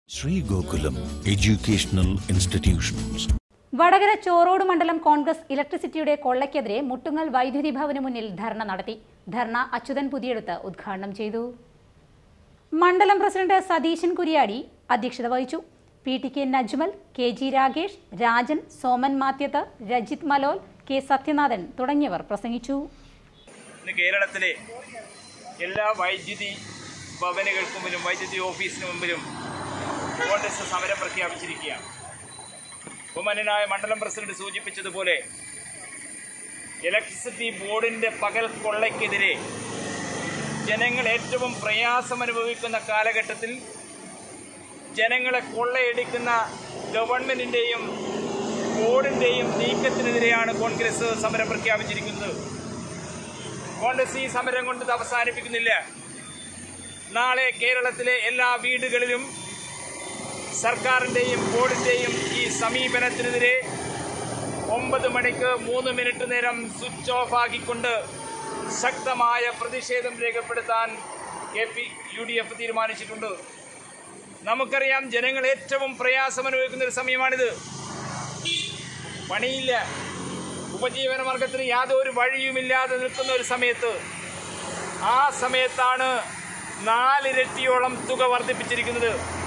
Sri Gokulam Educational Institutions. Vadakara ചോറോട് മണ്ഡലം കോൺഗ്രസ് ഇലക്ട്രിസിറ്റിയുടെ കൊള്ളയ്ക്കെതിരെ മുട്ടുങ്ങൽ വൈദ്യുതി ഭവന് മുന്നിൽ ധർണ നടത്തി ധർണ അച്യുതൻ പുതിയെടുത്ത് ഉദ്ഘാടനം ചെയ്തു മണ്ഡലം പ്രസിഡന്റ് സതീശൻ കുരിയാടി അധ്യക്ഷത വഹിച്ചു P T K Najmal K G Ragesh Rajan Soman Mathyath Rajith Malol K Sathyanathan തുടങ്ങിയവർ പ്രസംഗിച്ചു ഇന്ന് കേരളത്തിലെ എല്ലാ വൈദ്യുതി ഭവനുകൾക്ക് മുമ്പിലും വൈദ്യുതി ഓഫീസിന് മുമ്പിലും കോൺഗ്രസ് സമരം പ്രഖ്യാപിച്ചിരിക്കുകയാണ് ബഹുമാനനായ മണ്ഡലം പ്രസിഡന്റ് സൂചിപ്പിച്ചതുപോലെ ഇലക്ട്രിസിറ്റി ബോർഡിൻ്റെ പകൽ കൊള്ളയ്ക്കെതിരെ ജനങ്ങൾ ഏറ്റവും പ്രയാസം അനുഭവിക്കുന്ന കാലഘട്ടത്തിൽ ജനങ്ങളെ കൊള്ളയടിക്കുന്ന ഗവൺമെൻറ്റിൻ്റെയും ബോർഡിൻ്റെയും നീക്കത്തിനെതിരെയാണ് കോൺഗ്രസ് സമരം പ്രഖ്യാപിച്ചിരിക്കുന്നത് കോൺഗ്രസ് ഈ സമരം കൊണ്ട് ഇത് അവസാനിപ്പിക്കുന്നില്ല നാളെ കേരളത്തിലെ എല്ലാ വീടുകളിലും സർക്കാരിൻ്റെയും ബോർഡിൻ്റെയും ഈ സമീപനത്തിനെതിരെ ഒമ്പത് മണിക്ക് മൂന്ന് മിനിറ്റ് നേരം സ്വിച്ച് ഓഫ് ആക്കിക്കൊണ്ട് ശക്തമായ പ്രതിഷേധം രേഖപ്പെടുത്താൻ K P U D F തീരുമാനിച്ചിട്ടുണ്ട് നമുക്കറിയാം ജനങ്ങൾ ഏറ്റവും പ്രയാസം അനുഭവിക്കുന്ന ഒരു സമയമാണിത് പണിയില്ല ഉപജീവന മാർഗത്തിന് യാതൊരു വഴിയുമില്ലാതെ നിൽക്കുന്ന ഒരു സമയത്ത് ആ സമയത്താണ് നാലിരട്ടിയോളം തുക വർദ്ധിപ്പിച്ചിരിക്കുന്നത്